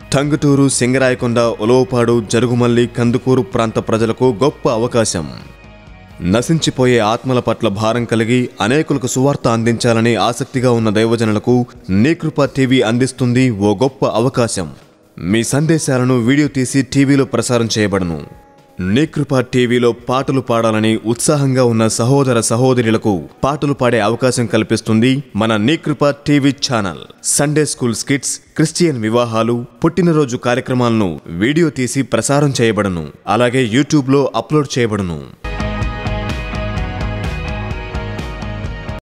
టంగుటూరు సింగరాయకొండ ఉలవపాడు జరుగుమల్లి కందుకూరు ప్రాంత ప్రజలకు గొప్ప అవకాశం నశించిపోయే ఆత్మల పట్ల భారం కలిగి అనేకులకు సువార్త అందించాలని ఆసక్తిగా ఉన్న దైవజనులకు నీకృప టీవీ అందిస్తుంది ఓ గొప్ప అవకాశం మీ సందేశాలను వీడియో తీసి టీవీలో ప్రసారం చేయబడను నీకృప టీవీలో పాటలు పాడాలని ఉత్సాహంగా ఉన్న సహోదర సహోదరులకు పాటలు పాడే అవకాశం కల్పిస్తుంది మన Neekrupa TV channel Sunday school skits Christian వివాహాలు పుట్టినరోజు కార్యక్రమాలను వీడియో తీసి ప్రసారం చేయబడను అలాగే యూట్యూబ్లో అప్లోడ్ చేయబడును